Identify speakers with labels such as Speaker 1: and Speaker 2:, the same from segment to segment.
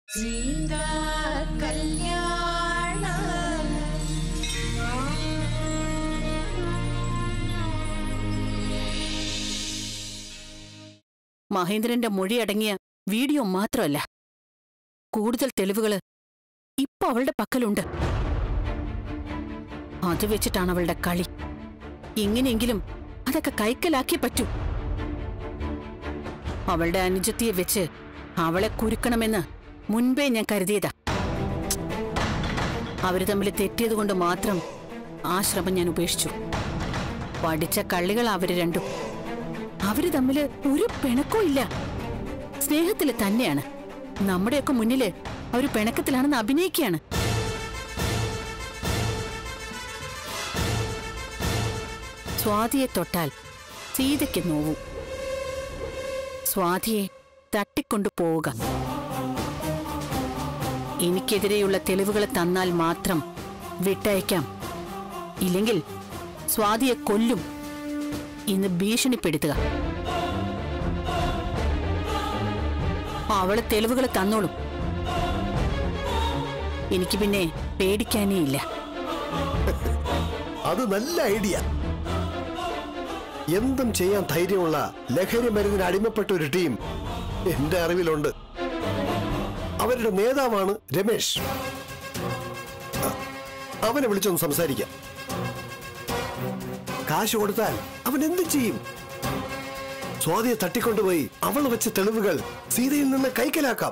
Speaker 1: സീതാ കല്യാണ
Speaker 2: മഹേന്ദ്രന്റെ മൊഴിയടങ്ങിയ വീഡിയോ മാത്രമല്ല കൂടുതൽ തെളിവുകള് ഇപ്പൊ അവളുടെ പക്കലുണ്ട് അത് വെച്ചിട്ടാണ് അവളുടെ കളി എങ്ങനെയെങ്കിലും അതൊക്കെ കൈക്കലാക്കിയേ പറ്റൂ അവളുടെ അനുജത്തിയെ വെച്ച് അവളെ കുരുക്കണമെന്ന് മുൻപേ ഞാൻ കരുതിയതാ അവര് തമ്മിൽ തെറ്റിയതുകൊണ്ട് മാത്രം ആ ശ്രമം ഞാൻ ഉപേക്ഷിച്ചു പഠിച്ച കള്ളികൾ അവര് രണ്ടും അവര് തമ്മില് ഒരു പിണക്കവും ഇല്ല സ്നേഹത്തില് തന്നെയാണ് നമ്മുടെയൊക്കെ മുന്നില് അവര് പിണക്കത്തിലാണെന്ന് അഭിനയിക്കുകയാണ് സ്വാതിയെ തൊട്ടാൽ സീതയ്ക്ക് നോവും സ്വാതിയെ തട്ടിക്കൊണ്ടു പോവുക എനിക്കെതിരെയുള്ള തെളിവുകൾ തന്നാൽ മാത്രം വിട്ടയക്കാം ഇല്ലെങ്കിൽ സ്വാതിയെ കൊല്ലും ഇന്ന് ഭീഷണിപ്പെടുത്തുക അവള് തെളിവുകൾ തന്നോളും എനിക്ക് പിന്നെ പേടിക്കാനേ ഇല്ല
Speaker 3: അത് നല്ല ഐഡിയ എന്തും ചെയ്യാൻ ധൈര്യമുള്ള ലഹരി മരുന്നിന് അടിമപ്പെട്ട ഒരു ടീം എന്റെ അറിവിലുണ്ട് അവരുടെ നേതാവാണ് രമേശ് അ- അവനെ വിളിച്ചൊന്ന് സംസാരിക്കാം കാശ് കൊടുത്താൽ അവൻ എന്ത് ചെയ്യും സ്വാതിയെ തട്ടിക്കൊണ്ടുപോയി അവൾ വെച്ച തെളിവുകൾ സീതയിൽ നിന്ന് കൈക്കലാക്കാം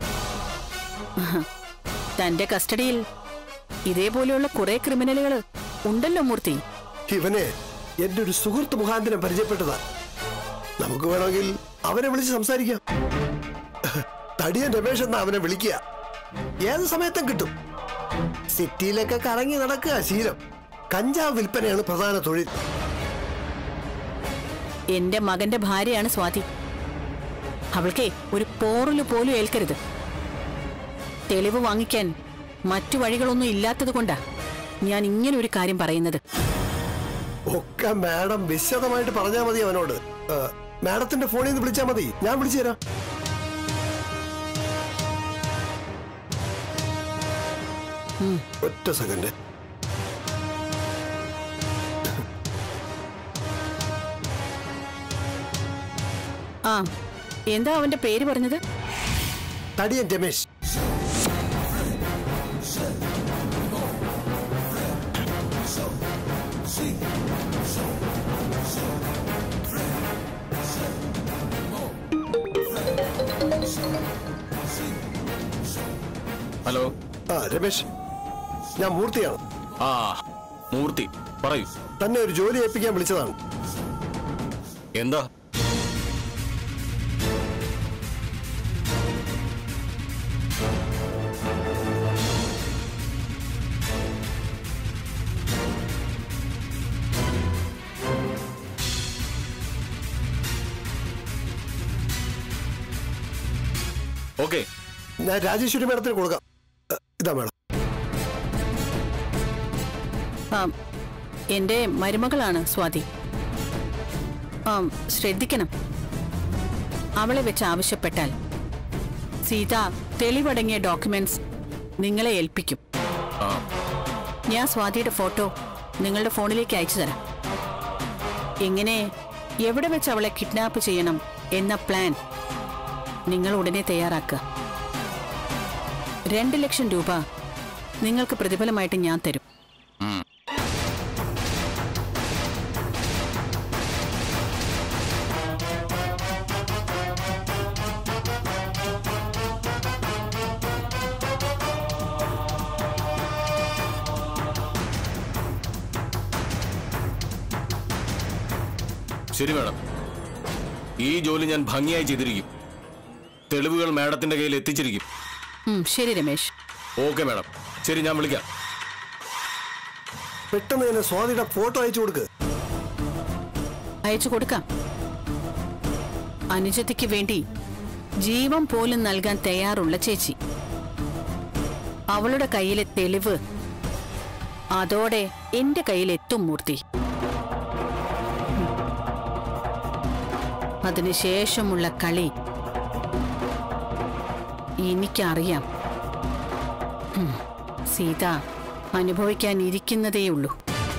Speaker 2: തന്റെ കസ്റ്റഡിയിൽ ഇതേപോലെയുള്ള കുറെ ക്രിമിനലുകൾ ഉണ്ടല്ലോ മൂർത്തി
Speaker 3: ഇവനെ എന്റെ ഒരു സുഹൃത്ത് മുഖാന്തരം പരിചയപ്പെട്ടതാ നമുക്ക് വേണമെങ്കിൽ അവനെ വിളിച്ച് സംസാരിക്കാം തടിയൻ രമേശ് എന്നാ അവനെ വിളിക്കുക ഏത് സമയത്തും കിട്ടും സിറ്റിയിലൊക്കെ കറങ്ങി നടക്കുക ശീലം കഞ്ചാവ് വിൽപ്പനയാണ് പ്രധാന തൊഴിൽ
Speaker 2: എന്റെ മകന്റെ ഭാര്യയാണ് സ്വാതി അവൾക്കേ ഒരു പോറല് പോലും ഏൽക്കരുത് തെളിവ് വാങ്ങിക്കാൻ മറ്റു വഴികളൊന്നും ഇല്ലാത്തത് കൊണ്ടാ ഞാൻ ഇങ്ങനെ ഒരു കാര്യം പറയുന്നത്
Speaker 3: ഒക്കെ മാഡം വിശദമായിട്ട് പറഞ്ഞാൽ മതി അവനോട് ആ, മാഡത്തിന്റെ ഫോണിൽ നിന്ന് വിളിച്ചാൽ മതി ഞാൻ വിളിച്ചു തരാം ഒറ്റ സെക്കൻഡ്
Speaker 2: ആ എന്താ അവന്റെ പേര് പറഞ്ഞത്
Speaker 3: തടിയൻ രമേശ്
Speaker 4: ഹലോ
Speaker 3: ആ രമേശ് ഞാൻ മൂർത്തിയാണ്
Speaker 4: ആ മൂർത്തി പറയൂ
Speaker 3: തന്നെ ഒരു ജോലി ഏൽപ്പിക്കാൻ വിളിച്ചതാണ്
Speaker 4: എന്താ ഓക്കെ
Speaker 3: ഞാൻ രാജേശ്വരി മാഡത്തിന് കൊടുക്കാം ആ, ഇതാ മാഡം
Speaker 2: ആ എന്റെ മരുമകളാണ് സ്വാതി ആ ശ്രദ്ധിക്കണം അവളെ വെച്ച് ആവശ്യപ്പെട്ടാൽ സീത തെളിവടങ്ങിയ ഡോക്യുമെന്റ്സ് നിങ്ങളെ ഏൽപ്പിക്കും
Speaker 4: ആ
Speaker 2: ഞാൻ സ്വാതിയുടെ ഫോട്ടോ നിങ്ങളുടെ ഫോണിലേക്ക് അയച്ചു തരാം എങ്ങനെ എവിടെ വെച്ച് അവളെ കിഡ്നാപ്പ് ചെയ്യണം എന്ന പ്ലാൻ നിങ്ങൾ ഉടനെ തയ്യാറാക്കുക രണ്ട് ലക്ഷം രൂപ നിങ്ങൾക്ക് പ്രതിഫലമായിട്ട് ഞാൻ തരും
Speaker 4: ഉം. ശരി മാഡം ഈ ജോലി ഞാൻ ഭംഗിയായി ചെയ്തിരിക്കും തെളിവുകൾ മാഡത്തിന്റെ കയ്യിൽ എത്തിച്ചിരിക്കും
Speaker 2: ഉം, ശരി രമേശ്
Speaker 4: ഓക്കെ മാഡം ശരി ഞാൻ വിളിക്കാം
Speaker 3: പെട്ടെന്ന് തന്നെ സ്വാതിയുടെ ഫോട്ടോ അയച്ചു കൊടുക്ക്
Speaker 2: അയച്ചു കൊടുക്കാം അനുജത്തിക്ക് വേണ്ടി ജീവൻ പോലും നൽകാൻ തയ്യാറുള്ള ചേച്ചി അവളുടെ കയ്യിലെ തെളിവ് അതോടെ എന്റെ കയ്യിലെത്തും മൂർത്തി അതിനുശേഷമുള്ള കളി എനിക്കറിയാം ഉം. സീത അനുഭവിക്കാനിരിക്കുന്നതേയുള്ളൂ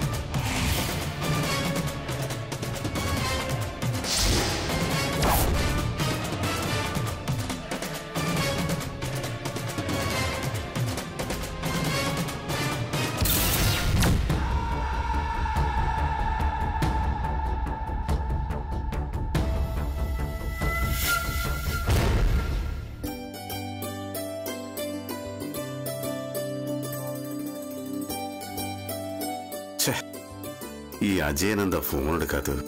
Speaker 1: ഛേ, ഈ അജയൻ എന്താ ഫോൺ എടുക്കാത്തത്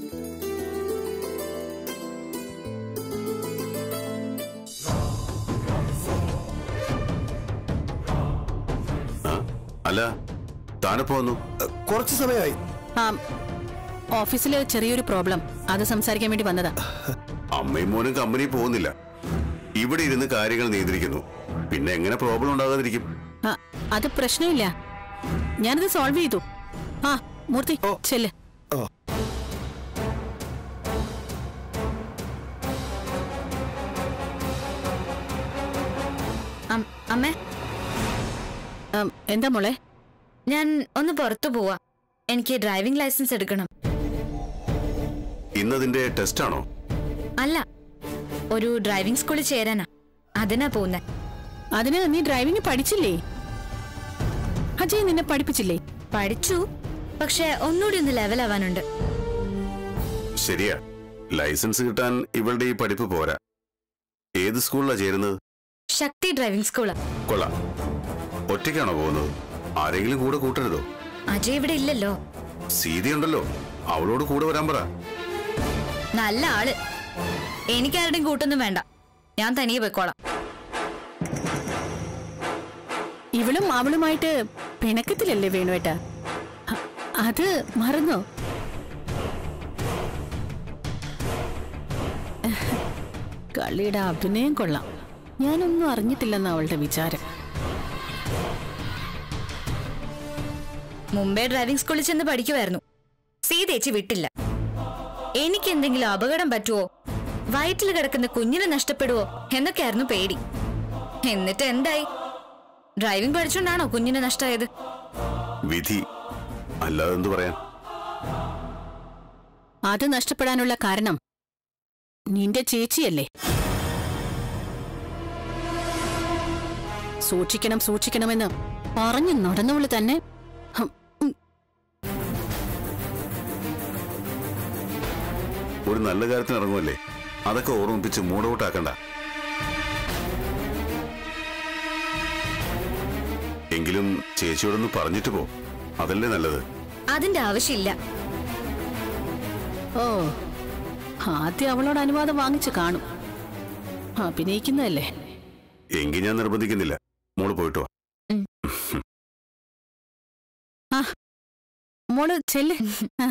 Speaker 1: ആ, അല്ല താനപ്പോ വന്നു
Speaker 3: കുറച്ച് സമയമായി
Speaker 2: ആ ഓഫീസില് ചെറിയൊരു പ്രോബ്ലം അത് സംസാരിക്കാൻ വേണ്ടി വന്നതാ
Speaker 1: അമ്മയും മോനും കമ്പനി പോകുന്നില്ല ഇവിടെ ഇരുന്ന് കാര്യങ്ങൾ നിയന്ത്രിക്കുന്നു പിന്നെ എങ്ങനെ പ്രോബ്ലം ഉണ്ടാകാതിരിക്കും
Speaker 2: ആ, അത് പ്രശ്നമില്ല ഞാനത് സോൾവ് ചെയ്തു ആ മൂർത്തി ചെല്ല്
Speaker 3: ഓ
Speaker 5: അം- അമ്മേ
Speaker 2: ആം, എന്താ മോളെ
Speaker 5: ഞാൻ ഒന്ന് പുറത്തു പോവാ എനിക്ക് ഡ്രൈവിംഗ് ലൈസൻസ് എടുക്കണം
Speaker 1: ഇന്നതിന്റെ ടെസ്റ്റ് ആണോ
Speaker 5: അല്ല ഒരു ഡ്രൈവിംഗ് സ്കൂളിൽ ചേരാനാ അതിനാ പോകുന്നെ
Speaker 2: അതിന് നീ ഡ്രൈവിംഗ് പഠിച്ചില്ലേ അജയ് നിന്നെ പഠിപ്പിച്ചില്ലേ
Speaker 5: പഠിച്ചു പക്ഷെ ഒന്നുകൂടി ഒന്ന് ലെവലാവാനുണ്ട്
Speaker 1: ശരിയാ ലൈസൻസ് കിട്ടാൻ ഇവളുടെ ഈ പഠിപ്പ് പോരാ ഏത് സ്കൂളിലാ ചേരുന്നത്
Speaker 5: ശക്തി ഡ്രൈവിംഗ് സ്കൂളാ
Speaker 1: കൊള്ളാം ഒറ്റയ്ക്കാണോ പോകുന്നത് ആരെങ്കിലും കൂടെ കൂട്ടരുതോ
Speaker 5: അജയ് ഇവിടെ ഇല്ലല്ലോ
Speaker 1: സീതയുണ്ടല്ലോ അവളോട് കൂടെ വരാൻ പറ
Speaker 5: നല്ല ആള് എനിക്കാരുടെയും കൂട്ടൊന്നും വേണ്ട ഞാൻ തനിയെ പോയിക്കോളാം
Speaker 2: ഇവളും അവളുമായിട്ട് പിണക്കത്തിലല്ലേ വേണുവേട്ട അ- അത് മറന്നോ കളിയുടെ അഭിനയം കൊള്ളാം ഞാനൊന്നും അറിഞ്ഞിട്ടില്ലെന്ന അവളുടെ വിചാരം
Speaker 5: മുമ്പേ ഡ്രൈവിംഗ് സ്കൂളിൽ ചെന്ന് പഠിക്കുമായിരുന്നു സീതേച്ചി വിട്ടില്ല എനിക്ക് എന്തെങ്കിലും അപകടം പറ്റുവോ വയറ്റിൽ കിടക്കുന്ന കുഞ്ഞിനെ നഷ്ടപ്പെടുവോ എന്നൊക്കെയായിരുന്നു പേടി എന്നിട്ട് എന്തായി ഡ്രൈവിംഗ് പഠിച്ചുകൊണ്ടാണോ കുഞ്ഞിനെ നഷ്ടമായത്
Speaker 1: വിധി അല്ലാതെ എന്തു പറയാൻ
Speaker 2: അത് നഷ്ടപ്പെടാനുള്ള കാരണം നിന്റെ ചേച്ചിയല്ലേ സൂക്ഷിക്കണം സൂക്ഷിക്കണമെന്ന് പറഞ്ഞു നടന്നവള് തന്നെ ഹും, ഉം,
Speaker 1: ഒരു നല്ല കാര്യത്തിന് ഇറങ്ങുമല്ലേ അതൊക്കെ ഓർമ്മിപ്പിച്ച് മൂടൗട്ടാക്കണ്ട എങ്കിലും ചേച്ചിയോടൊന്ന് പറഞ്ഞിട്ട് പോ അതല്ലേ നല്ലത്
Speaker 5: അതിന്റെ ആവശ്യമില്ല
Speaker 2: ഓ ആദ്യം അവളോട് അനുവാദം വാങ്ങിച്ചു കാണും അഭിനയിക്കുന്നതല്ലേ
Speaker 1: എങ്കിൽ ഞാൻ നിർബന്ധിക്കുന്നില്ല മോള് പോയിട്ട് വാ
Speaker 2: ആ മോള് ചെല്ല് ആ.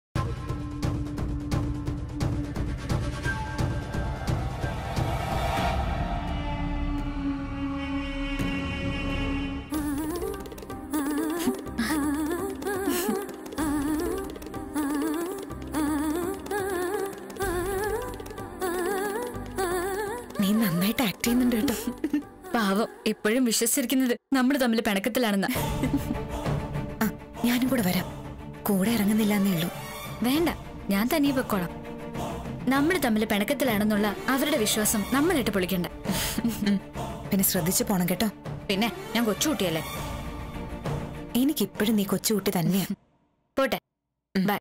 Speaker 5: നീ നന്നായിട്ട് ആക്ട് ചെയ്യുന്നുണ്ട് കേട്ടോ പാവം ഇപ്പോഴും വിശ്വസിച്ചിരിക്കുന്നത് നമ്മൾ തമ്മിൽ പിണക്കത്തിലാണെന്ന ഞാനും കൂടെ വരാം കൂടെ ഇറങ്ങുന്നില്ല എന്നേ ഉള്ളൂ വേണ്ട ഞാൻ തനിയെ പൊക്കോളാം നമ്മൾ തമ്മിൽ പിണക്കത്തിലാണെന്നുള്ള അവരുടെ വിശ്വാസം നമ്മളിട്ട് പൊളിക്കണ്ട
Speaker 6: പിന്നെ ശ്രദ്ധിച്ചു പോണം കേട്ടോ
Speaker 5: പിന്നെ ഞാൻ കൊച്ചുകുട്ടിയല്ലേ
Speaker 6: എനിക്കിപ്പോഴും നീ കൊച്ചുകുട്ടി തന്നെയാ
Speaker 5: പോട്ടെ ബൈ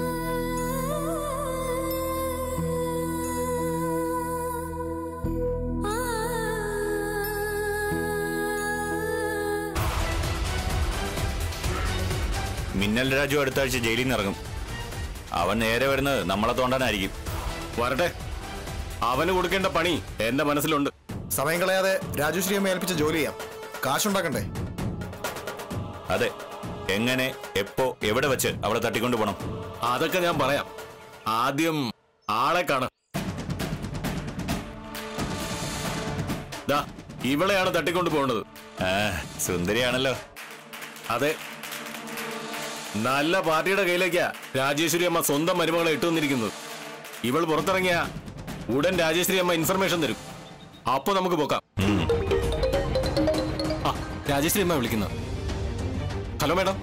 Speaker 7: മിന്നൽ രാജു അടുത്ത ആഴ്ച ജയിലിൽ നിന്ന് ഇറങ്ങും അവൻ നേരെ വരുന്നത് നമ്മളെ തോണ്ടാനായിരിക്കും
Speaker 4: വരട്ടെ അവന് കൊടുക്കേണ്ട പണി എന്റെ മനസ്സിലുണ്ട്
Speaker 8: സമയം കളയാതെ രാജുശ്രീ അമ്മ ഏൽപ്പിച്ച ജോലി ചെയ്യാം കാശുണ്ടാക്കണ്ടേ
Speaker 7: അതെ എങ്ങനെ എപ്പോ എവിടെ വെച്ച് അവളെ തട്ടിക്കൊണ്ടു പോണം
Speaker 4: അതൊക്കെ ഞാൻ പറയാം ആദ്യം ആളെ കാണ ദാ ഇവളെയാണ് തട്ടിക്കൊണ്ട് പോകുന്നത്
Speaker 7: ആ, സുന്ദരിയാണല്ലോ
Speaker 4: അതെ നല്ല പാർട്ടിയുടെ കയ്യിലേക്കാ രാജേശ്വരി അമ്മ സ്വന്തം മരുമകളെ ഇട്ടുവന്നിരിക്കുന്നത് ഇവൾ പുറത്തിറങ്ങിയ ഉടൻ രാജേശ്വരി അമ്മ ഇൻഫർമേഷൻ തരും അപ്പൊ നമുക്ക് പോക്കാം ആ രാജശ്രീ അമ്മ വിളിക്കുന്നത് ഹലോ മേഡം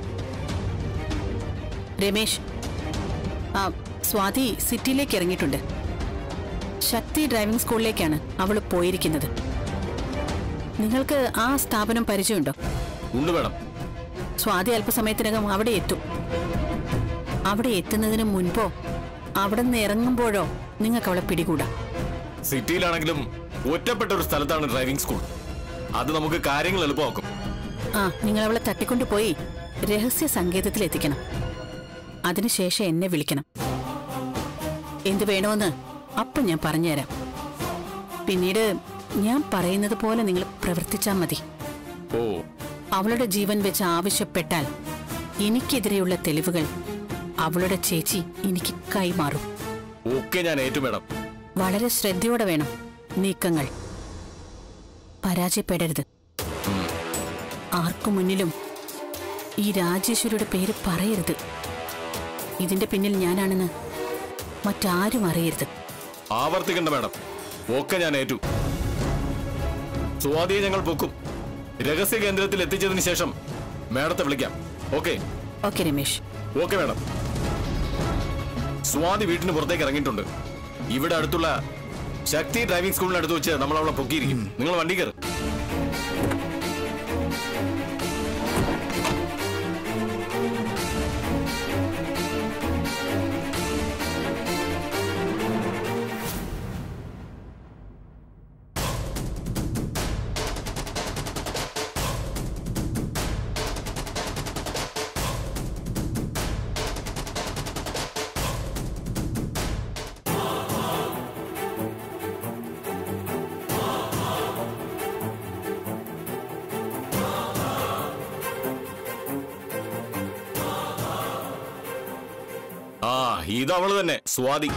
Speaker 2: രമേശ് ആ സ്വാതി സിറ്റിയിലേക്ക് ഇറങ്ങിയിട്ടുണ്ട് ശക്തി ഡ്രൈവിംഗ് സ്കൂളിലേക്കാണ് അവൾ പോയിരിക്കുന്നത് നിങ്ങൾക്ക് ആ സ്ഥാപനം പരിചയമുണ്ടോ
Speaker 4: ഉണ്ട് മേഡം
Speaker 2: സ്വാതി അല്പസമയത്തിനകം അവിടെ എത്തും അവിടെ എത്തുന്നതിന് മുൻപോ അവിടെ നിന്ന് ഇറങ്ങുമ്പോഴോ നിങ്ങൾക്ക് അവളെ പിടികൂടാം
Speaker 4: സിറ്റിയിലാണെങ്കിലും ഒറ്റപ്പെട്ട ഒരു സ്ഥലത്താണ് ഡ്രൈവിംഗ് സ്കൂൾ അത് നമുക്ക് കാര്യങ്ങൾ എളുപ്പമാക്കും
Speaker 2: ആ നിങ്ങൾ അവളെ തട്ടിക്കൊണ്ടുപോയി രഹസ്യ സങ്കേതത്തിൽ എത്തിക്കണം അതിനുശേഷം എന്നെ വിളിക്കണം എന്ത് വേണോന്ന് അപ്പം ഞാൻ പറഞ്ഞുതരാം പിന്നീട് ഞാൻ പറയുന്നത് പോലെ നിങ്ങൾ പ്രവർത്തിച്ചാൽ മതി
Speaker 4: ഓ
Speaker 2: അവളുടെ ജീവൻ വെച്ച് ആവശ്യപ്പെട്ടാൽ എനിക്കെതിരെയുള്ള തെളിവുകൾ അവളുടെ ചേച്ചി എനിക്ക് കൈമാറും
Speaker 4: ഓക്കെ ഞാൻ ഏറ്റു മേഡം
Speaker 2: വളരെ ശ്രദ്ധയോടെ വേണം നീക്കങ്ങൾ പരാജയപ്പെടരുത് ആർക്കു മുന്നിലും ഈ രാജേശ്വരിയുടെ പേര് പറയരുത് ഇതിന്റെ പിന്നിൽ ഞാനാണെന്ന് മറ്റാരും അറിയരുത്
Speaker 4: ആവർത്തിക്കണ്ട മേഡം ഓക്കെ ഞാൻ ഏറ്റു സ്വാതിയെ ഞങ്ങൾ പൊക്കും രഹസ്യ കേന്ദ്രത്തിൽ എത്തിച്ചതിന് ശേഷം മേഡത്തെ വിളിക്കാം okay
Speaker 2: okay Ramesh
Speaker 4: okay madam Swathi വീട്ടിന് പുറത്തേക്ക് ഇറങ്ങിയിട്ടുണ്ട് ഇവിടെ അടുത്തുള്ള ശക്തി ഡ്രൈവിംഗ് സ്കൂളിന് അടുത്ത് വെച്ച് നമ്മൾ അവളെ പൊക്കിയിരിക്കും നിങ്ങൾ വണ്ടി കയറി ആ ഇത് അവള് തന്നെ സ്വാതി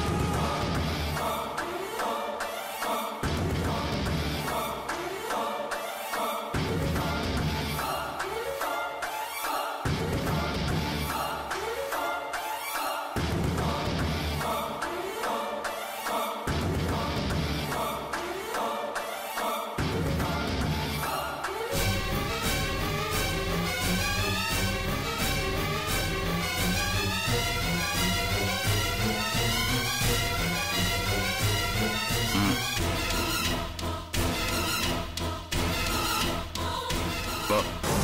Speaker 4: വാ.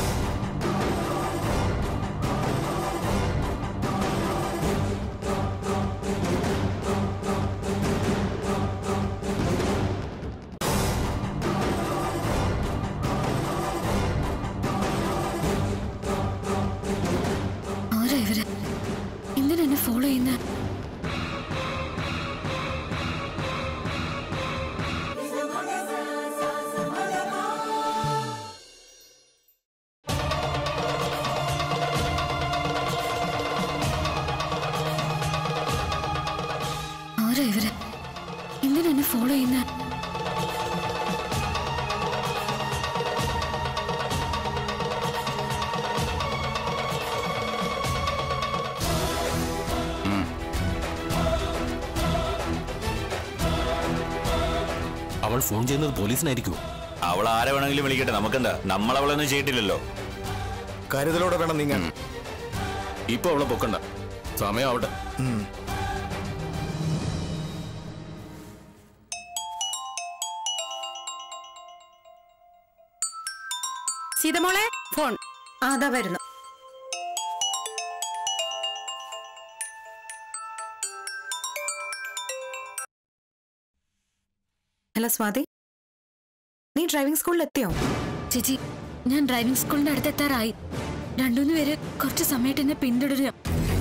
Speaker 5: ആരാ ഇവര് എന്തിനാ എന്നെ ഫോളോ ചെയ്യുന്ന ആരാ ഇവര് എന്തിനാ എന്നെ ഫോളോ ചെയ്യുന്ന
Speaker 4: അവൾ ഫോൺ ചെയ്യുന്നത് പോലീസിനായിരിക്കുമോ
Speaker 7: അവൾ ആരെ വേണമെങ്കിലും വിളിക്കട്ടെ നമുക്കെന്താ നമ്മൾ അവളൊന്നും ചെയ്തിട്ടില്ലല്ലോ
Speaker 8: കരുതലോടെ വേണം നീങ്ങാൻ
Speaker 4: ഇപ്പൊ അവളെ പൊക്കണ്ട സമയം ആവട്ടെ
Speaker 2: സീതമോളെ ഫോൺ
Speaker 6: അതാ വരുന്നു ഹലോ സ്വാതി നീ ഡ്രൈവിംഗ് സ്കൂളിൽ എത്തിയോ
Speaker 5: ചേച്ചി ഞാൻ ഡ്രൈവിംഗ് സ്കൂളിന്റെ അടുത്തെത്താറായി രണ്ടുമൂന്ന് പേര് കുറച്ച് സമയത്ത് എന്നെ പിന്തുടരുക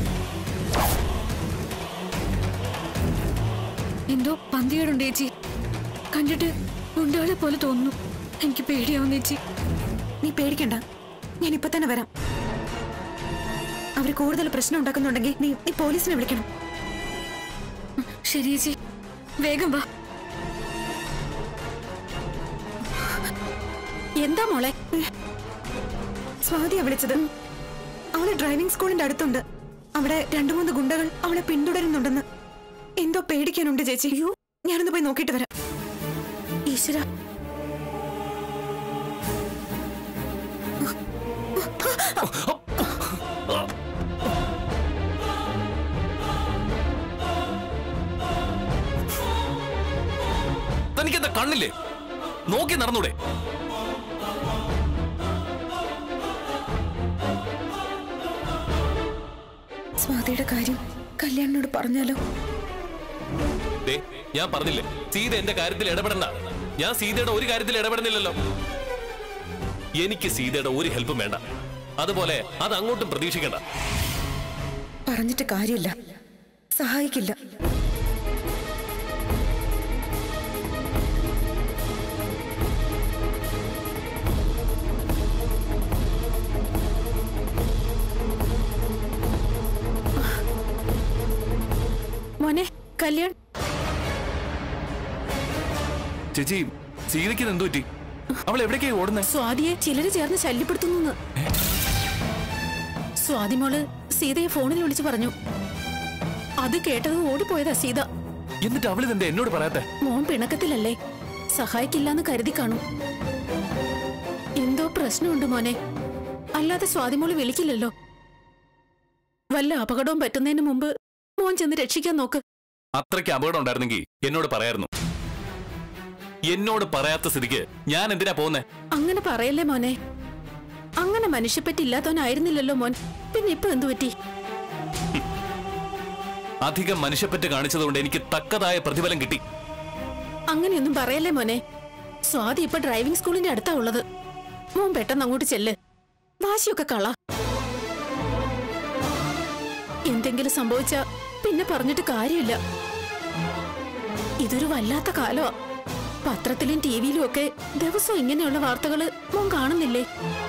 Speaker 5: എന്തോ പന്തികേടുണ്ട് ചേച്ചി കണ്ടിട്ട് ഗുണ്ടകളെ പോലെ തോന്നുന്നു എനിക്ക് പേടിയാവുന്നു ചേച്ചി
Speaker 6: നീ പേടിക്കണ്ട ഞാൻ ഇപ്പൊ തന്നെ വരാം അവർ കൂടുതൽ പ്രശ്നം ഉണ്ടാക്കുന്നുണ്ടെങ്കിൽ നീ നീ പോലീസിനെ വിളിക്കണം
Speaker 5: ശരി ചേച്ചി വേഗം വാ
Speaker 2: എന്താ മോളെ
Speaker 6: സ്വാതിയാ വിളിച്ചത് അവള് ഡ്രൈവിംഗ് സ്കൂളിന്റെ അടുത്തുണ്ട് അവിടെ രണ്ടു മൂന്ന് ഗുണ്ടകൾ അവളെ പിന്തുടരുന്നുണ്ടെന്ന് എന്തോ പേടിക്കാനുണ്ട് ചേച്ചി ഞാനൊന്ന് പോയി നോക്കിയിട്ട് വരാം
Speaker 5: ഈശ്വര
Speaker 4: തനിക്കെന്താ കണ്ണില്ലേ നോക്കി നടന്നൂടെ
Speaker 6: സ്വാതിയുടെ കാര്യം കല്യാണിനോട് പറഞ്ഞാലോ
Speaker 4: ദേ, ഞാൻ പറഞ്ഞില്ലേ സീത എന്റെ കാര്യത്തിൽ ഇടപെടണ്ട ഞാൻ സീതയുടെ ഒരു കാര്യത്തിൽ ഇടപെടുന്നില്ലല്ലോ എനിക്ക് സീതയുടെ ഒരു ഹെൽപ്പും വേണ്ട അതുപോലെ അത് അങ്ങോട്ടും പ്രതീക്ഷിക്കണ്ട
Speaker 6: പറഞ്ഞിട്ട് കാര്യമില്ല സഹായിക്കില്ല
Speaker 2: മോനെ കല്യാൺ
Speaker 4: ചേച്ചി സീതയ്ക്ക് എന്തു പറ്റി അവൾ എവിടേക്കായി ഓടുന്നത്
Speaker 2: സ്വാതിയെ ചിലര് ചേർന്ന് ശല്യപ്പെടുത്തുന്നു സ്വാതി മോള് സീതയെ ഫോണിൽ വിളിച്ചു പറഞ്ഞു അത് കേട്ടത് ഓടിപ്പോയതാ സീത
Speaker 4: എന്നിട്ട് അവൾ ഇതെന്താ എന്നോട് പറയാത്തെ
Speaker 2: മോൻ പിണക്കത്തിലല്ലേ സഹായിക്കില്ലാന്ന് കരുതി കാണും എന്തോ പ്രശ്നമുണ്ട് മോനെ അല്ലാതെ സ്വാതിമോള് വിളിക്കില്ലല്ലോ വല്ല അപകടവും പറ്റുന്നതിന് മുമ്പ് മോൻ ചെന്ന് രക്ഷിക്കാൻ നോക്ക്
Speaker 4: അത്രയ്ക്ക് അപകടം ഉണ്ടായിരുന്നെങ്കിൽ എന്നോട് പറയായിരുന്നു എന്നോട് പറയാത്ത സ്ഥിതിക്ക് ഞാൻ എന്തിനാ പോകുന്നേ
Speaker 2: അങ്ങനെ പറയല്ലേ മോനെ അങ്ങനെ മനുഷ്യപ്പറ്റില്ലാത്തവനായിരുന്നില്ലല്ലോ മോൻ പിന്നെ ഇപ്പൊ എന്തു പറ്റി
Speaker 4: അധികം മനുഷ്യപ്പറ്റ് കാണിച്ചതുകൊണ്ട് എനിക്ക് തക്കതായ പ്രതിഫലം കിട്ടി
Speaker 2: അങ്ങനെയൊന്നും പറയല്ലേ മോനെ സ്വാതി ഇപ്പൊ ഡ്രൈവിംഗ് സ്കൂളിന്റെ അടുത്താ ഉള്ളത് മോൻ പെട്ടെന്ന് അങ്ങോട്ട് ചെല്ല് വാശിയൊക്കെ കള എന്തെങ്കിലും സംഭവിച്ച പിന്നെ പറഞ്ഞിട്ട് കാര്യമില്ല ഇതൊരു വല്ലാത്ത കാലമാ പത്രത്തിലും ടിവിയിലും ഒക്കെ ദിവസവും ഇങ്ങനെയുള്ള വാർത്തകള് മോൻ കാണുന്നില്ലേ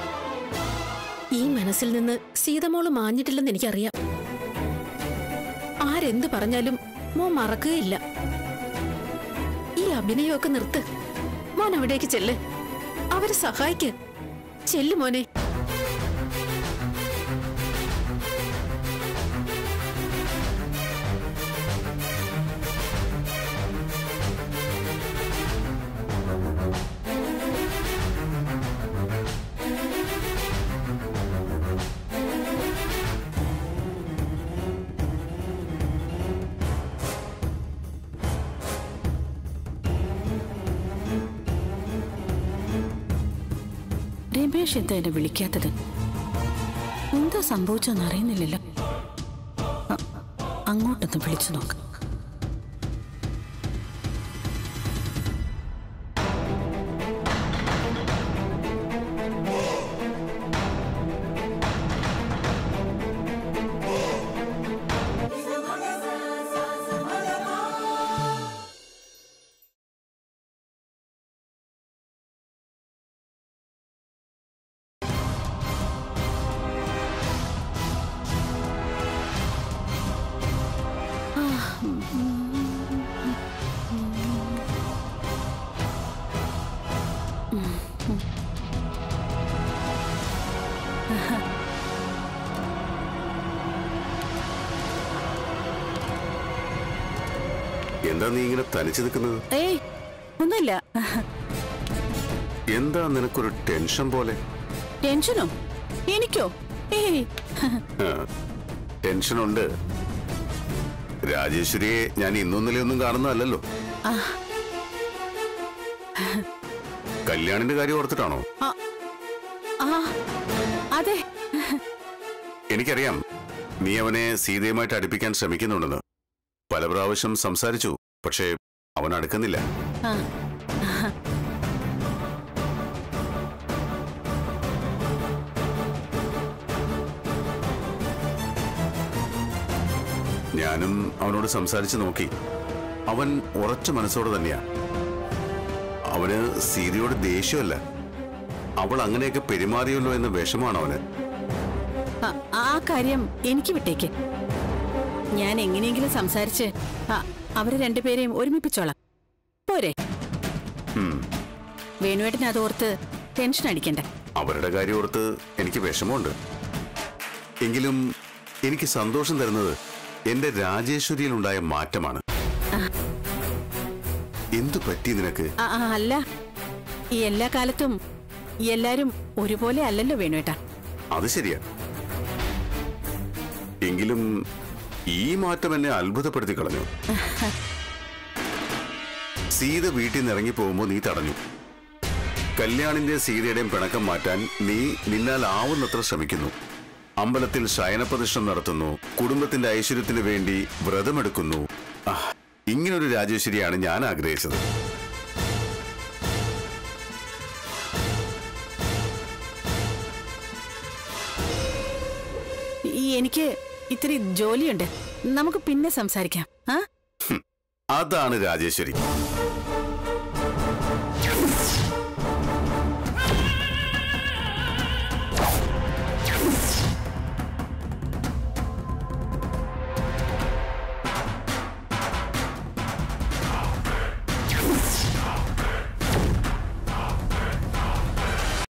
Speaker 2: ഈ മനസ്സിൽ നിന്ന് സീതമോള് മാഞ്ഞിട്ടില്ലെന്ന് എനിക്കറിയാം ആരെന്ത് പറഞ്ഞാലും മോൻ മറക്കുകയില്ല ഈ അഭിനയമൊക്കെ നിർത്ത് മോൻ അവിടേക്ക് ചെല്ല് അവരെ സഹായിക്ക് ചെല്ലു മോനെ രമേഷ് എന്താ എന്നെ വിളിക്കാത്തത് എന്താ സംഭവിച്ചെന്ന് അറിയുന്നില്ലല്ലോ അ- അങ്ങോട്ടൊന്ന് വിളിച്ചു നോക്ക്
Speaker 1: എന്താ നീ ഇങ്ങനെ തനിച്ചു നിൽക്കുന്നത്
Speaker 2: ഏയ് ഒന്നുമില്ല
Speaker 1: എന്താ നിനക്കൊരു ടെൻഷൻ പോലെ
Speaker 2: ടെൻഷനോ എനിക്കോ ഏയ്
Speaker 1: ആ, ടെൻഷനുണ്ട് രാജേശ്വരിയെ ഞാൻ ഇന്നൊന്നിലെയൊന്നും കാണുന്നതല്ലല്ലോ
Speaker 2: ആ.
Speaker 1: കല്യാണിന്റെ കാര്യം ഓർത്തിട്ടാണോ
Speaker 2: ആ ആ അതെ
Speaker 1: എനിക്കറിയാം നീ അവനെ സീതയുമായിട്ട് അടുപ്പിക്കാൻ ശ്രമിക്കുന്നുണ്ടെന്ന് പല പ്രാവശ്യം സംസാരിച്ചു പക്ഷേ അവൻ അടുക്കുന്നില്ല
Speaker 2: ആ
Speaker 1: ഞാനും അവനോട് സംസാരിച്ചു നോക്കി അവൻ ഉറച്ച മനസ്സോടെ തന്നെയാ അവന് സീതയോട് ദേഷ്യമല്ല അവൾ അങ്ങനെയൊക്കെ പെരുമാറിയല്ലോ എന്ന വിഷമാണ് അവന്
Speaker 2: ആ, ആ കാര്യം എനിക്ക് വിട്ടേക്ക് ഞാൻ എങ്ങനെയെങ്കിലും സംസാരിച്ച് ആ, അവരെ രണ്ടുപേരെയും ഒരുമിപ്പിച്ചോളാം പോരെ
Speaker 1: ഉം.
Speaker 2: വേണുവേട്ടന് അത് ഓർത്ത് ടെൻഷൻ അടിക്കണ്ട
Speaker 1: അവരുടെ കാര്യം ഓർത്ത് എനിക്ക് വിഷമമുണ്ട് എങ്കിലും എനിക്ക് സന്തോഷം തരുന്നത് എന്റെ രാജേശ്വരിയിലുണ്ടായ മാറ്റമാണ് എന്തു പറ്റി നിനക്ക്
Speaker 2: ആ, ആ, അല്ല ഈ എല്ലാ കാലത്തും എല്ലാരും ഒരുപോലെ അല്ലല്ലോ വേണുവേട്ടാ
Speaker 1: അത് ശരിയാ എങ്കിലും ഈ മാറ്റം എന്നെ അത്ഭുതപ്പെടുത്തി കളഞ്ഞു സീത വീട്ടിൽ നിന്ന് ഇറങ്ങി പോകുമ്പോൾ നീ തടഞ്ഞു കല്യാണിന്റെ സീതയുടെയും പിണക്കം മാറ്റാൻ നീ നിന്നാൽ ആവുന്നത്ര ശ്രമിക്കുന്നു അമ്പലത്തിൽ ശയനപ്രതിഷ്ഠം നടത്തുന്നു കുടുംബത്തിന്റെ ഐശ്വര്യത്തിന് വേണ്ടി വ്രതമെടുക്കുന്നു ആ, ഇങ്ങനൊരു രാജേശ്വരിയാണ് ഞാൻ ആഗ്രഹിച്ചത്
Speaker 2: ഈ എനിക്ക് ഇത്തിരി ജോലിയുണ്ട് നമുക്ക് പിന്നെ സംസാരിക്കാം ആ
Speaker 1: അതാണ് രാജേശ്വരി